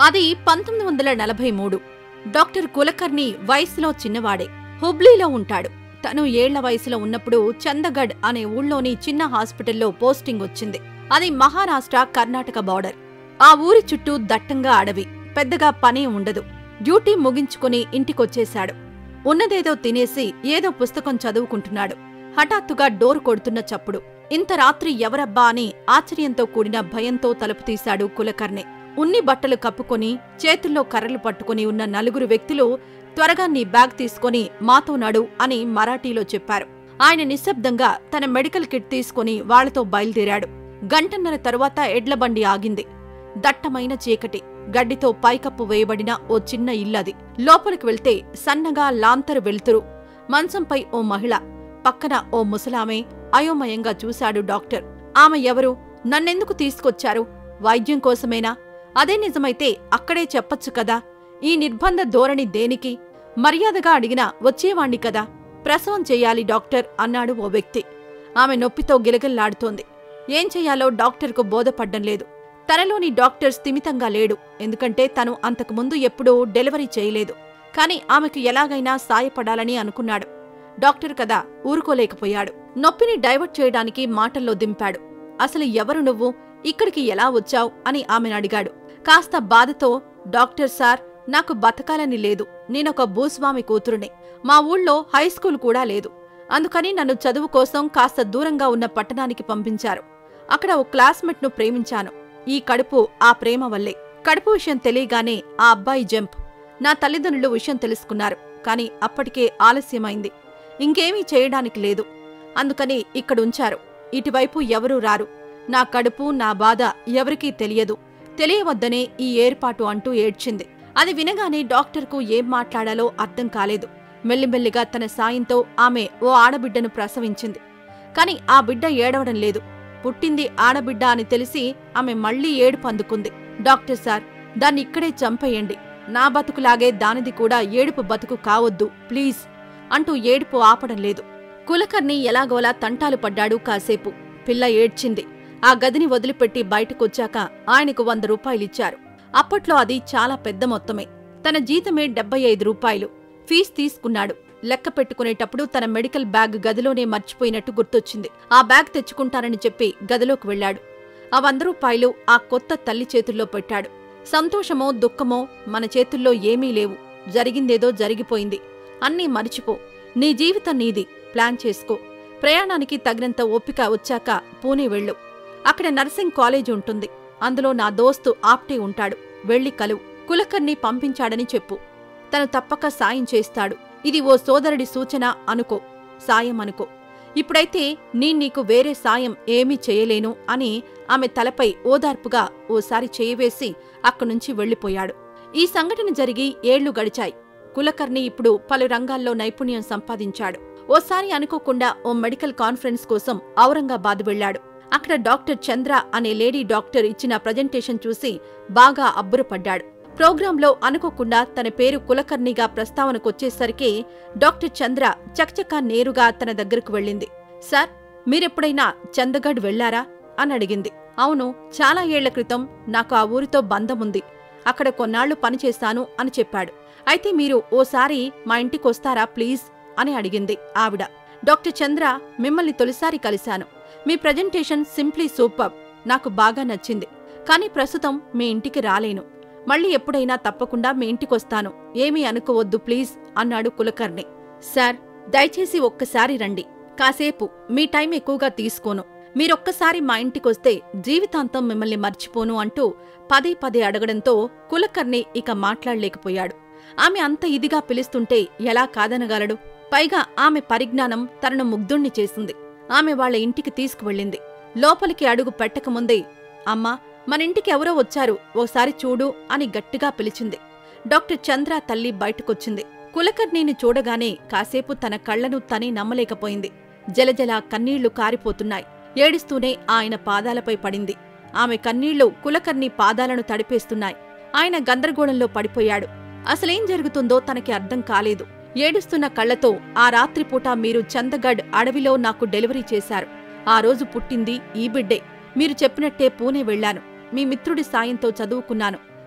అది పంతొమ్మిది వందల నలభై మూడు డాక్టర్ కులకర్ణి వయసులో చిన్నవాడే హుబ్లీలో ఉంటాడు తను ఏళ్ల వయసులో ఉన్నప్పుడు చందగఢ్ అనే ఊళ్ళోని చిన్న హాస్పిటల్లో పోస్టింగ్ వచ్చింది అది మహారాష్ట్ర కర్ణాటక బార్డర్ ఆ ఊరి చుట్టూ దట్టంగా అడవి పెద్దగా పని ఉండదు డ్యూటీ ముగించుకుని ఇంటికొచ్చేశాడు ఉన్నదేదో తినేసి ఏదో పుస్తకం చదువుకుంటున్నాడు హఠాత్తుగా డోర్ కొడుతున్న చప్పుడు ఇంత రాత్రి ఎవరబ్బా అని ఆశ్చర్యంతో కూడిన భయంతో తలుపు తీశాడు కులకర్ణి ఉన్ని బట్టలు కప్పుకొని చేతుల్లో కర్రలు పట్టుకుని ఉన్న నలుగురు వ్యక్తులు త్వరగా నీ బ్యాగ్ తీసుకొని మాతో నడు అని మరాఠీలో చెప్పారు ఆయన నిశ్శబ్దంగా తన మెడికల్ కిట్ తీసుకుని వాళ్లతో బయలుదేరాడు గంటన్నర తరువాత ఎడ్లబండి ఆగింది దట్టమైన చీకటి గడ్డితో పైకప్పు వేయబడిన ఓ చిన్న ఇల్లది లోపలికి వెళ్తే సన్నగా లాంతరు వెళ్తురు మంచంపై ఓ మహిళ పక్కన ఓ ముసలామె అయోమయంగా చూశాడు డాక్టర్ ఆమె ఎవరు నన్నెందుకు తీసుకొచ్చారు వైద్యం కోసమేనా అదే నిజమైతే అక్కడే చెప్పొచ్చు కదా ఈ నిర్బంధ ధోరణి దేనికి మర్యాదగా అడిగినా వచ్చేవాణ్ణి కదా ప్రసవం చెయ్యాలి డాక్టర్ అన్నాడు ఓ వ్యక్తి ఆమె నొప్పితో గిలగిల్లాడుతోంది ఏం చెయ్యాలో డాక్టర్కు బోధపడ్డం లేదు తనలోని డాక్టర్ స్థిమితంగా లేడు ఎందుకంటే తను అంతకుముందు ఎప్పుడూ డెలివరీ చేయలేదు కాని ఆమెకు ఎలాగైనా సాయపడాలని అనుకున్నాడు డాక్టర్ కదా ఊరుకోలేకపోయాడు నొప్పిని డైవర్ట్ చేయడానికి మాటల్లో దింపాడు అసలు ఎవరు నువ్వు ఇక్కడికి ఎలా వచ్చావు అని ఆమెను అడిగాడు కాస్త బాధతో డాక్టర్ సార్ నాకు బతకాలని లేదు నేనొక భూస్వామి కూతురుని మా ఊళ్ళో హైస్కూల్ కూడా లేదు అందుకని నన్ను చదువు కోసం కాస్త దూరంగా ఉన్న పట్టణానికి పంపించారు అక్కడ ఓ క్లాస్మేట్ను ప్రేమించాను ఈ కడుపు ఆ ప్రేమ వల్లే కడుపు విషయం తెలియగానే ఆ అబ్బాయి జంప్ నా తల్లిదండ్రులు విషయం తెలుసుకున్నారు కాని అప్పటికే ఆలస్యమైంది ఇంకేమీ చేయడానికి లేదు అందుకని ఇక్కడుంచారు ఇటువైపు ఎవరూ రారు నా కడుపు నా బాధ ఎవరికీ తెలియదు తెలియవద్దనే ఈ ఏర్పాటు అంటూ ఏడ్చింది అది వినగానే డాక్టర్కు ఏం మాట్లాడాలో అర్థం కాలేదు మెల్లిమెల్లిగా తన సాయంతో ఆమె ఓ ఆడబిడ్డను ప్రసవించింది కాని ఆ బిడ్డ ఏడవడం లేదు పుట్టింది ఆడబిడ్డ అని తెలిసి ఆమె మళ్లీ ఏడుపు అందుకుంది డాక్టర్ సార్ దాన్ని ఇక్కడే చంపేయండి నా బతుకులాగే దానిది కూడా ఏడుపు బతుకు కావద్దు ప్లీజ్ అంటూ ఏడుపు ఆపడం లేదు కులకర్ణి ఎలాగోలా తంటాలు పడ్డాడు కాసేపు పిల్ల ఏడ్చింది ఆ గదిని వదిలిపెట్టి బయటకొచ్చాక ఆయనకు వంద రూపాయలిచ్చారు అప్పట్లో అది చాలా పెద్ద మొత్తమే తన జీతమే డెబ్బై ఐదు రూపాయలు ఫీజు తీసుకున్నాడు లెక్క పెట్టుకునేటప్పుడు తన మెడికల్ బ్యాగ్ గదిలోనే మర్చిపోయినట్టు గుర్తొచ్చింది ఆ బ్యాగ్ తెచ్చుకుంటానని చెప్పి గదిలోకి వెళ్ళాడు ఆ వంద రూపాయలు ఆ కొత్త తల్లి చేతుల్లో పెట్టాడు సంతోషమో దుఃఖమో మన చేతుల్లో ఏమీ లేవు జరిగిందేదో జరిగిపోయింది అన్నీ మరిచిపో నీ జీవితం నీది ప్లాన్ చేసుకో ప్రయాణానికి తగినంత ఓపిక వచ్చాక పూణే వెళ్ళు అక్కడ నర్సింగ్ కాలేజ్ ఉంటుంది అందులో నా దోస్తు ఆప్టే ఉంటాడు వెళ్ళి కలువు కులకర్ని పంపించాడని చెప్పు తను తప్పక సాయం చేస్తాడు ఇది ఓ సోదరుడి సూచన అనుకో సాయం అనుకో ఇప్పుడైతే నీ నీకు వేరే సాయం ఏమీ చేయలేను అని ఆమె తలపై ఓదార్పుగా ఓసారి చేయవేసి అక్కనుంచి వెళ్లిపోయాడు ఈ సంఘటన జరిగి ఏళ్లు గడిచాయి కులకర్ణి ఇప్పుడు పలు రంగాల్లో నైపుణ్యం సంపాదించాడు ఓసారి అనుకోకుండా ఓ మెడికల్ కాన్ఫరెన్స్ కోసం ఔరంగాబాద్ వెళ్లాడు అక్కడ డాక్టర్ చంద్ర అనే లేడీ డాక్టర్ ఇచ్చిన ప్రజెంటేషన్ చూసి బాగా అబ్బురపడ్డాడు ప్రోగ్రాంలో అనుకోకుండా తన పేరు కులకర్ణిగా ప్రస్తావనకొచ్చేసరికి డాక్టర్ చంద్ర చకచకా నేరుగా తన దగ్గరకు వెళ్ళింది సార్ మీరెప్పుడైనా చందగఢ్ వెళ్లారా అని అడిగింది అవును చాలా ఏళ్ల క్రితం నాకు ఆ ఊరితో బంధముంది అక్కడ కొన్నాళ్లు పనిచేశాను అని చెప్పాడు అయితే మీరు ఓసారి మా ఇంటికొస్తారా ప్లీజ్ అని అడిగింది ఆవిడ డాక్టర్ చంద్ర మిమ్మల్ని తొలిసారి కలిశాను మీ ప్రజెంటేషన్ సింప్లీ సూపర్ నాకు బాగా నచ్చింది కానీ ప్రస్తుతం మీ ఇంటికి రాలేను మళ్ళీ ఎప్పుడైనా తప్పకుండా మీ ఇంటికొస్తాను ఏమీ అనుకోవద్దు ప్లీజ్ అన్నాడు కులకర్ణి సార్ దయచేసి ఒక్కసారి రండి కాసేపు మీ టైం ఎక్కువగా తీసుకోను మీరొక్కసారి మా ఇంటికొస్తే జీవితాంతం మిమ్మల్ని మర్చిపోను అంటూ పదే పదే అడగడంతో కులకర్ణి ఇక మాట్లాడలేకపోయాడు ఆమె అంత ఇదిగా పిలుస్తుంటే ఎలా కాదనగలడు పైగా ఆమె పరిజ్ఞానం తనను ముగ్ధుణ్ణి చేసింది ఆమె వాళ్ళ ఇంటికి తీసుకువెళ్ళింది లోపలికి అడుగు పెట్టకముందే అమ్మా మన ఇంటికి ఎవరో వచ్చారు ఓసారి చూడు అని గట్టిగా పిలిచింది డాక్టర్ చంద్ర తల్లి బయటకొచ్చింది కులకర్ణిని చూడగానే కాసేపు తన కళ్లను తనే నమ్మలేకపోయింది జలజల కన్నీళ్లు కారిపోతున్నాయి ఏడుస్తూనే ఆయన పాదాలపై పడింది ఆమె కన్నీళ్లు కులకర్ణి పాదాలను తడిపేస్తున్నాయి ఆయన గందరగోళంలో పడిపోయాడు అసలేం జరుగుతుందో తనకి అర్థం కాలేదు ఏడుస్తున్న కళ్లతో ఆ రాత్రిపూట మీరు చందగఢ్ అడవిలో నాకు డెలివరీ చేశారు ఆ రోజు పుట్టింది ఈ బిడ్డే మీరు చెప్పినట్టే పూణే వెళ్లాను మీ మిత్రుడి సాయంతో చదువుకున్నాను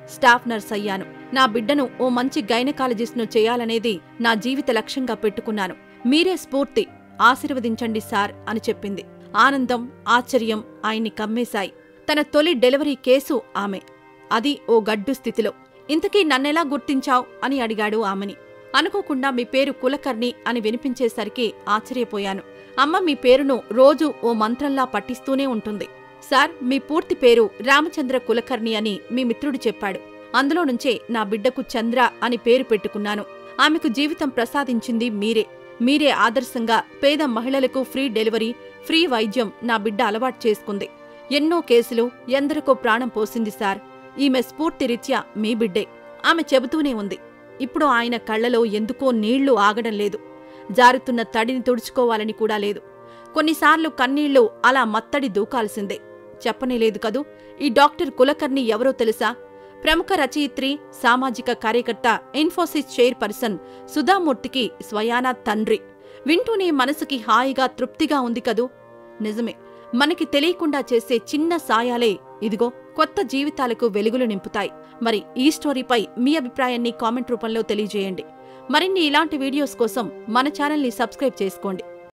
స్టాఫ్ నర్స్ అయ్యాను నా బిడ్డను ఓ మంచి గైనకాలజిస్ట్ను చేయాలనేది నా జీవిత లక్ష్యంగా పెట్టుకున్నాను మీరే స్ఫూర్తి ఆశీర్వదించండి సార్ అని చెప్పింది ఆనందం ఆశ్చర్యం ఆయన్ని కమ్మేశాయి తన తొలి డెలివరీ కేసు ఆమె అది ఓ గడ్డు స్థితిలో ఇంతకీ నన్నెలా గుర్తించావ్ అని అడిగాడు ఆమెని అనుకోకుండా మీ పేరు కులకర్ణి అని వినిపించేసరికి ఆశ్చర్యపోయాను అమ్మ మీ పేరును రోజూ ఓ మంత్రంలా పట్టిస్తూనే ఉంటుంది సార్ మీ పూర్తి పేరు రామచంద్ర కులకర్ణి అని మీ మిత్రుడు చెప్పాడు అందులో నుంచే నా బిడ్డకు చంద్ర అని పేరు పెట్టుకున్నాను ఆమెకు జీవితం ప్రసాదించింది మీరే మీరే ఆదర్శంగా పేద మహిళలకు ఫ్రీ డెలివరీ ఫ్రీ వైద్యం నా బిడ్డ అలవాటు చేసుకుంది ఎన్నో కేసులు ఎందరికో ప్రాణం పోసింది సార్ ఈమె స్ఫూర్తిరీత్యా మీ బిడ్డే ఆమె చెబుతూనే ఉంది ఇప్పుడు ఆయన కళ్లలో ఎందుకో నీళ్లు ఆగడం లేదు జారుతున్న తడిని తుడుచుకోవాలని కూడా లేదు కొన్నిసార్లు కన్నీళ్లు అలా మత్తడి దూకాల్సిందే చెప్పనేలేదు కదూ ఈ డాక్టర్ కులకర్ణి ఎవరో తెలుసా ప్రముఖ రచయిత్రి సామాజిక కార్యకర్త ఇన్ఫోసిస్ చైర్పర్సన్ సుధామూర్తికి స్వయానా తండ్రి వింటూనే మనసుకి హాయిగా తృప్తిగా ఉంది కదూ నిజమే మనకి తెలియకుండా చేసే చిన్న సాయాలే ఇదిగో కొత్త జీవితాలకు వెలుగులు నింపుతాయి మరి ఈ స్టోరీపై మీ అభిప్రాయాన్ని కామెంట్ రూపంలో తెలియజేయండి మరిన్ని ఇలాంటి వీడియోస్ కోసం మన ఛానల్ని సబ్స్క్రైబ్ చేసుకోండి